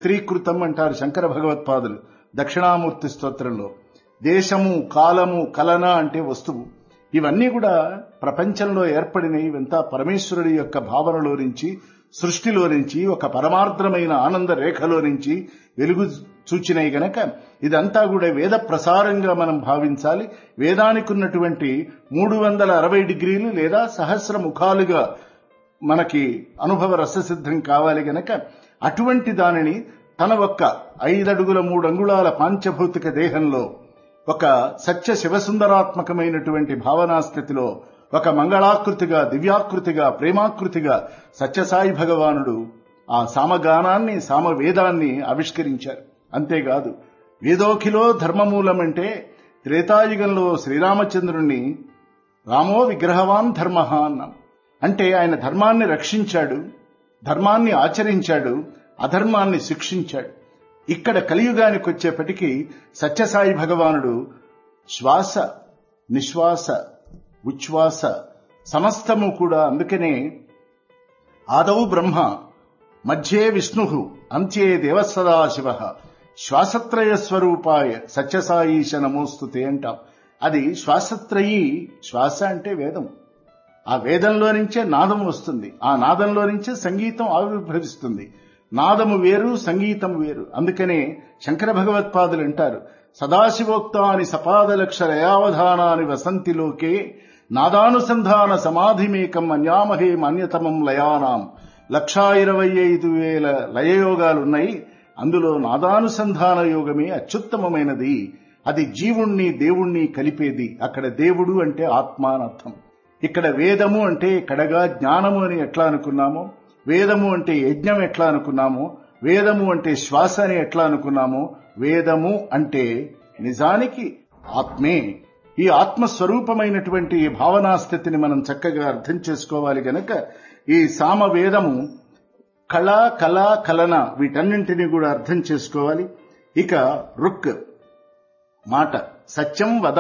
స్త్రీకృతం అంటారు శంకర భగవత్పాదులు దక్షిణామూర్తి స్తోత్రంలో దేశము కాలము కలన అంటే వస్తువు ఇవన్నీ కూడా ప్రపంచంలో ఏర్పడినవి ఇవంతా పరమేశ్వరుడి యొక్క భావనలో నుంచి సృష్టిలో నుంచి ఒక పరమార్థమైన ఆనంద రేఖలో నుంచి వెలుగు చూచినాయి గనక ఇదంతా కూడా వేద ప్రసారంగా మనం భావించాలి వేదానికి ఉన్నటువంటి మూడు వందల అరవై డిగ్రీలు లేదా సహస్ర ముఖాలుగా మనకి అనుభవ రససిద్ధం కావాలి గనక అటువంటి దానిని తన ఒక్క ఐదడుగుల మూడు అంగుళాల పాంచభౌతిక దేహంలో ఒక సత్య శివసుందరాత్మకమైనటువంటి భావనా స్థితిలో ఒక మంగళాకృతిగా దివ్యాకృతిగా ప్రేమాకృతిగా సత్యసాయి భగవానుడు ఆ సామగానాన్ని సామవేదాన్ని ఆవిష్కరించారు అంతేకాదు వేదోఖిలో ధర్మమూలమంటే త్రేతాయుగంలో శ్రీరామచంద్రుణ్ణి రామో విగ్రహవాన్ ధర్మ అన్నాం అంటే ఆయన ధర్మాన్ని రక్షించాడు ధర్మాన్ని ఆచరించాడు అధర్మాన్ని శిక్షించాడు ఇక్కడ కలియుగానికి వచ్చేప్పటికీ సత్యసాయి భగవానుడు శ్వాస నిశ్వాస ఉచ్ఛ్వాస సమస్తము కూడా అందుకనే ఆదౌ బ్రహ్మ మధ్యే విష్ణు అంత్యే దేవసదాశివ శ్వాసత్రయ స్వరూపాయ సత్యసాయీశ నమోస్తుతే అంటాం అది శ్వాసత్రయీ శ్వాస అంటే వేదం ఆ వేదంలో నుంచే నాదం వస్తుంది ఆ నాదంలో నుంచే సంగీతం ఆవిర్భవిస్తుంది నాదము వేరు సంగీతం వేరు అందుకనే శంకర భగవత్పాదులు అంటారు సదాశివోక్తాని సపాదలక్షరయావధానాని వసంతిలోకే నాదానుసంధాన సమాధిమేకం అన్యామహే మాన్యతమం లయానాం లక్షా ఇరవై ఐదు వేల లయయోగాలున్నాయి అందులో నాదానుసంధాన యోగమే అత్యుత్తమమైనది అది జీవుణ్ణి దేవుణ్ణి కలిపేది అక్కడ దేవుడు అంటే ఆత్మ అనర్థం ఇక్కడ వేదము అంటే కడగా జ్ఞానము అని ఎట్లా అనుకున్నామో వేదము అంటే యజ్ఞం ఎట్లా అనుకున్నామో వేదము అంటే శ్వాస అని ఎట్లా అనుకున్నామో వేదము అంటే నిజానికి ఆత్మే ఈ ఆత్మస్వరూపమైనటువంటి ఈ భావనా స్థితిని మనం చక్కగా అర్థం చేసుకోవాలి గనక ఈ సామవేదము కళ కళ కలన వీటన్నింటినీ కూడా అర్థం చేసుకోవాలి ఇక రుక్ మాట సత్యం వద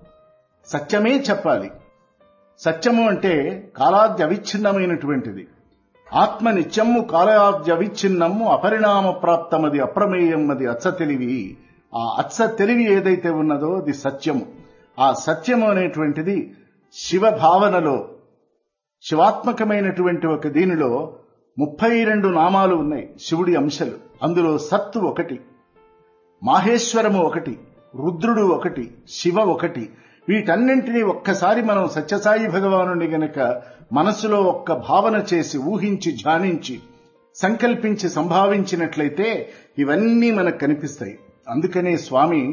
సత్యమే చెప్పాలి సత్యము అంటే కాలాద్య అవిచ్ఛిన్నమైనటువంటిది ఆత్మ నిత్యము కాలాద్య అవిచ్ఛిన్నము అపరిణామ ప్రాప్తమది అప్రమేయం అది అచ్చ తెలివి ఆ అచ్చ తెలివి ఏదైతే ఉన్నదో అది సత్యము ఆ సత్యము అనేటువంటిది శివ భావనలో శివాత్మకమైనటువంటి ఒక దీనిలో ముప్పై రెండు నామాలు ఉన్నాయి శివుడి అంశలు అందులో సత్తు ఒకటి మాహేశ్వరము ఒకటి రుద్రుడు ఒకటి శివ ఒకటి వీటన్నింటినీ ఒక్కసారి మనం సత్యసాయి భగవానుని గనక మనసులో ఒక్క భావన చేసి ఊహించి ధ్యానించి సంకల్పించి సంభావించినట్లయితే ఇవన్నీ మనకు కనిపిస్తాయి అందుకనే స్వామి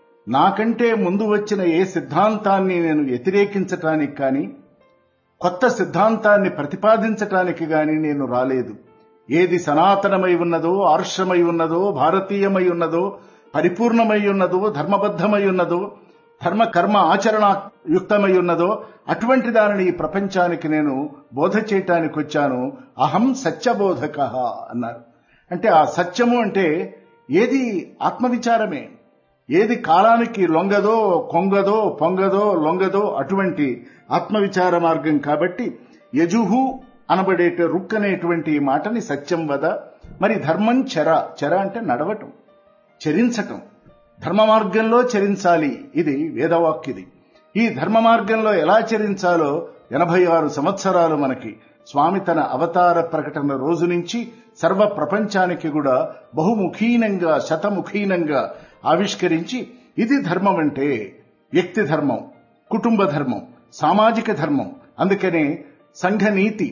నాకంటే ముందు వచ్చిన ఏ సిద్ధాంతాన్ని నేను వ్యతిరేకించటానికి కానీ కొత్త సిద్ధాంతాన్ని ప్రతిపాదించటానికి గాని నేను రాలేదు ఏది సనాతనమై ఉన్నదో ఆర్షమై ఉన్నదో భారతీయమై ఉన్నదో పరిపూర్ణమై ఉన్నదో ధర్మబద్ధమై ఉన్నదో ధర్మ కర్మ ఆచరణ యుక్తమై ఉన్నదో అటువంటి దానిని ఈ ప్రపంచానికి నేను బోధ చేయటానికి వచ్చాను అహం సత్యబోధక అన్నారు అంటే ఆ సత్యము అంటే ఏది ఆత్మవిచారమే ఏది కాలానికి లొంగదో కొంగదో పొంగదో లొంగదో అటువంటి ఆత్మవిచార మార్గం కాబట్టి యజుహు అనబడేట రుక్ అనేటువంటి మాటని సత్యం వద మరి ధర్మం చెర చెర అంటే నడవటం చరించటం ధర్మ మార్గంలో చరించాలి ఇది వేదవాక్యది ఈ ధర్మ మార్గంలో ఎలా చరించాలో ఎనభై ఆరు సంవత్సరాలు మనకి స్వామి తన అవతార ప్రకటన రోజు నుంచి సర్వ ప్రపంచానికి కూడా బహుముఖీనంగా శతముఖీనంగా ఆవిష్కరించి ఇది ధర్మం అంటే వ్యక్తి ధర్మం కుటుంబ ధర్మం సామాజిక ధర్మం అందుకనే సంఘనీతి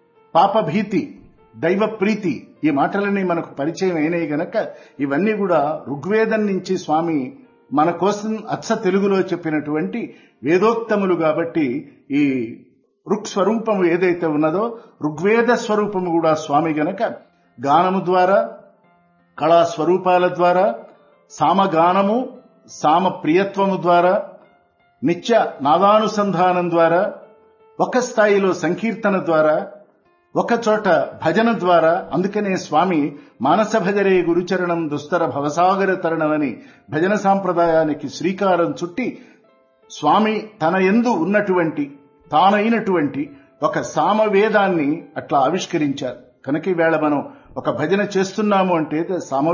పాపభీతి దైవ ప్రీతి ఈ మాటలన్నీ మనకు పరిచయం అయినాయి గనక ఇవన్నీ కూడా ఋగ్వేదం నుంచి స్వామి మన కోసం అచ్చ తెలుగులో చెప్పినటువంటి వేదోక్తములు కాబట్టి ఈ ఋక్ స్వరూపము ఏదైతే ఉన్నదో ఋగ్వేద స్వరూపము కూడా స్వామి గనక గానము ద్వారా కళా స్వరూపాల ద్వారా సామగానము సామ ప్రియత్వము ద్వారా నిత్య నాదానుసంధానం ద్వారా ఒక స్థాయిలో సంకీర్తన ద్వారా ఒక చోట భజన ద్వారా అందుకనే స్వామి మానస భజరే గురుచరణం దుస్తర భవసాగర తరణమని భజన సాంప్రదాయానికి శ్రీకారం చుట్టి స్వామి తన ఎందు ఉన్నటువంటి తానైనటువంటి ఒక సామవేదాన్ని అట్లా ఆవిష్కరించారు కనుక ఈవేళ మనం ఒక భజన చేస్తున్నాము అంటే సామ